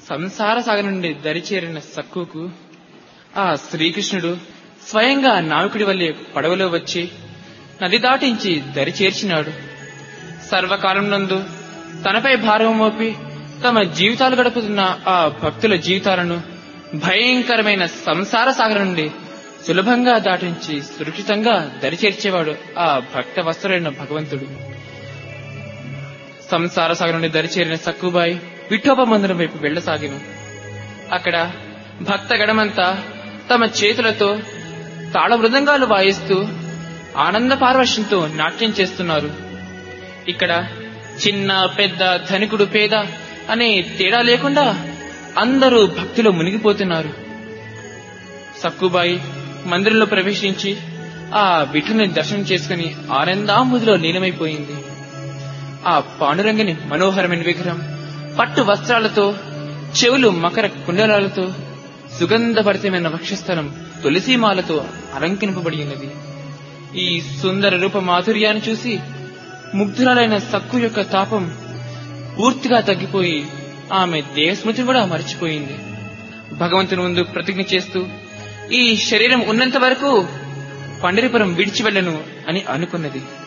సంసార సాగర్ నుండి దరిచేరిన సక్కుకు ఆ శ్రీకృష్ణుడు స్వయంగా నావికుడి వల్లే పడవలో వచ్చి నది దాటించి దరి చేర్చినాడు సర్వకాలం నందు తనపై భారం మోపి తమ జీవితాలు గడుపుతున్న ఆ భక్తుల జీవితాలను భయంకరమైన సంసార సాగర్ నుండి సులభంగా దాటించి సురక్షితంగా దరిచేర్చేవాడు ఆ భక్త వస్త్రుడైన భగవంతుడు సంసార సాగర్ నుండి దరిచేరిన సక్కుబాయి విఠోబ మందిరం వైపు వెళ్లసాగిను అక్కడ భక్త గడమంతా తమ చేతులతో తాళ మృదంగాలు వాయిస్తూ ఆనంద పారవశ్యంతో నాట్యం చేస్తున్నారు ఇక్కడ చిన్న పెద్ద ధనికుడు పేద అనే తేడా లేకుండా అందరూ భక్తిలో మునిగిపోతున్నారు సక్కుబాయి మందిరంలో ప్రవేశించి ఆ విఠుని దర్శనం చేసుకుని ఆనందాముదిలో లీనమైపోయింది ఆ పాండురంగని మనోహరమైన విగ్రహం పట్టు వస్త్రాలతో చెవులు మకర కుండలాలతో సుగంధభరితమైన వక్షస్థలం తులసీమాలతో అలంకరింపబడి ఉన్నది ఈ సుందర రూప మాధుర్యాన్ని చూసి ముగ్ధురాలైన సక్కు యొక్క తాపం పూర్తిగా తగ్గిపోయి ఆమె దేహస్మృతిని కూడా మర్చిపోయింది భగవంతుని ముందు ప్రతిజ్ఞ చేస్తూ ఈ శరీరం ఉన్నంత వరకు పండరిపురం విడిచి వెళ్ళను అని అనుకున్నది